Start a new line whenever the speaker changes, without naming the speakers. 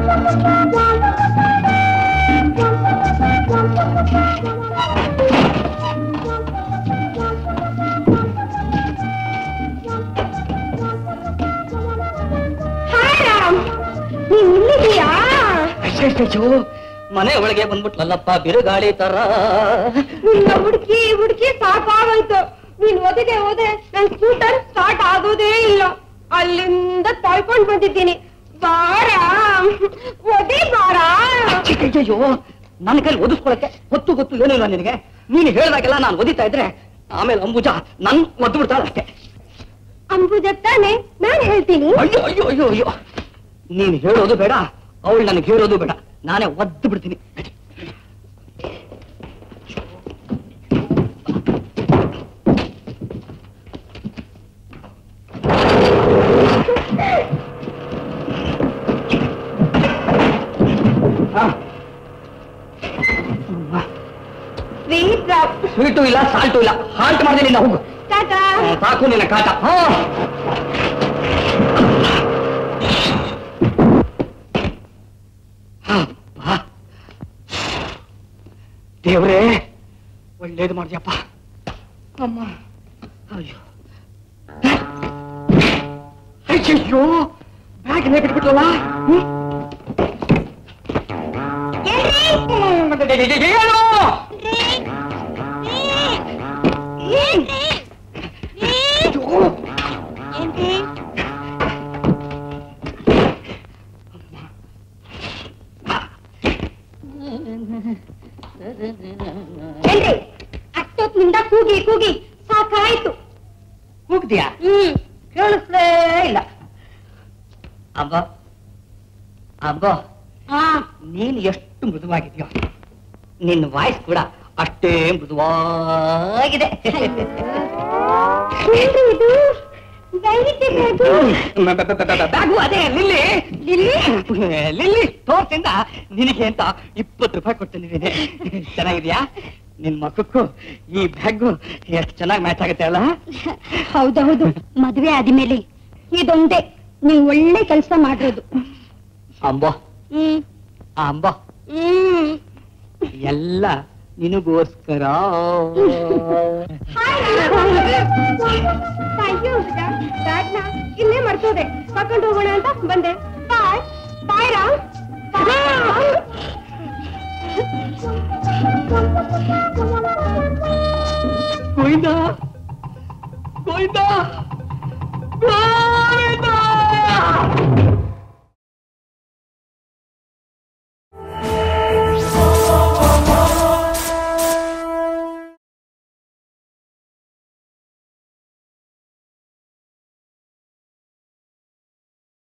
Hi Ram ನೀನ್ ಇಲ್ಲಿದೀಯಾ
ಅಯ್ಯಯ್ಯೋ ಮನೆ ಒಳಗೆ ಬಂದ್ಬಿಟ್ಲಲ್ಲಪ್ಪ ಬಿರುಗಾಳಿ ತರ
ನಿನ್ನ ಹುಡುಕಿ ಹುಡುಕಿ ಸಾಕಾಗೋಯ್ತು ನೀನ್ ಓದಿದೆ ಓದೆ ನನ್ ಸ್ಕೂಟರ್ ಸ್ಟಾರ್ಟ್ ಆಗೋದೇ ಇಲ್ಲ ಅಲ್ಲಿಂದ ತೊಳ್ಕೊಂಡ್ ಬಂದಿದ್ದೀನಿ ಬಾರ ಓದಿ ಬಾರ
ಅಯ್ಯಯ್ಯೋ ನನ್ನ ಕೈಲಿ ಓದಿಸ್ಕೊಳಕ್ಕೆ ಗೊತ್ತು ಗೊತ್ತು ಏನೂ ಇಲ್ಲ ನಿನಗೆ ನೀನು ಹೇಳ್ದಾಗೆಲ್ಲ ನಾನು ಓದಿತಾ ಇದ್ರೆ ಆಮೇಲೆ ಅಂಬುಜ ನನ್ ಒದ್ದು ಬಿಡ್ತಾಳೆ ಅಷ್ಟೇ
ಅಂಬುಜ ತಾನೆ ನಾನ್ ಹೇಳ್ತೀನಿ
ಅಯ್ಯೋ ಅಯ್ಯೋ ಅಯ್ಯೋ ಅಯ್ಯೋ ನೀನು ಹೇಳೋದು ಬೇಡ ಅವಳು ನನಗೆ ಹೇಳೋದು ಬೇಡ ನಾನೇ ಒದ್ದು ಬಿಡ್ತೀನಿ
ಸ್ವೀಟ್ ರಾಮ್
ಸ್ವೀಟು ಇಲ್ಲ ಸಾಲ್ಟು ಇಲ್ಲ ಹಾಲ್ಟ್ ಮಾಡಿದೆ ನಿನ್ನ ಹೋಗು
ಟಾಟಾ
ಆ, ಸಾಕು ನಿನ್ನ ಕಾಟ ಹಾ. ಅಬ್ಬಾ. ದೇವ್ರೇ ಒಳ್ಳೇದು ಮಾಡಿದ್ಯಪ್ಪ ಅಮ್ಮ ಅಯ್ಯೋ ಅಯ್ಯಯ್ಯೋ ಬ್ಯಾಗ್ ನೇ ಬಿಟ್ಬಿಟ್ಲಲ್ಲ ಹ್ಮ್? ಏನು ಅಯ್ಯೋ.
ಏನ್ರಿ ಅಷ್ಟೊತ್ತಿನಿಂದ ಕೂಗಿ ಕೂಗಿ ಸಾಕಾಯ್ತು
ಹೋಗ್ತೀಯಾ
ಹ್ಮ್
ಕೇಳಿಸ್ಲೇ ಇಲ್ಲ ಅಬ್ಬ ಅಬ್ಬ
ಹಾ
ನೀನು ಎಷ್ಟು ಮೃದುವಾಗಿದೆಯೋ ನಿನ್ನ ವಾಯ್ಸ್ ಕೂಡ ಅಷ್ಟೇ ಮೃದುವಾಗಿದೆ
ಏನ್ರಿ ಇದು ದಯವಿಟ್ಟು
ಬ್ಯಾಗು ಅದೇ ಲಿಲ್ಲಿ ಲಿಲ್ಲಿ ಲಿಲ್ಲಿ ತೋರ್ಸಿಂದ ನಿನಗೆ ಅಂತ ಇಪ್ಪತ್ತು ರೂಪಾಯಿ ಕೊಟ್ಟಿದ್ದೀನಿ ಚೆನ್ನಾಗಿದ್ಯಾ ನಿನ್ ಮಕ್ಕಕ್ಕೂ ಈ ಬ್ಯಾಗು ಎಷ್ಟು ಚೆನ್ನಾಗಿ ಮ್ಯಾಚ್ ಆಗುತ್ತೆ ಅಲ್ಲ
ಹೌದೌದು ಮದ್ವೆ ಆದ್ಮೇಲೆ ಇದೊಂದೇ ನೀವು ಒಳ್ಳೆ ಕೆಲಸ ಮಾಡಿರೋದು
ಅಂಬೋ
ಹ್ಮ್
ಅಂಬೋ
ಹ್ಮ್
ಎಲ್ಲ ನಿನಗೋಸ್ಕರ
ಅಯ್ಯೋ ಬ್ಯಾಗ್ನ ಇಲ್ಲೇ ಮರ್ತೋದೆ ಕರ್ಕೊಂಡು ಹೋಗೋಣ ಅಂತ ಬಂದೆ ಬಾಯ್ ಬಾಯ್ ರಾಮ್
ಗೋವಿಂದ ಗೋವಿಂದ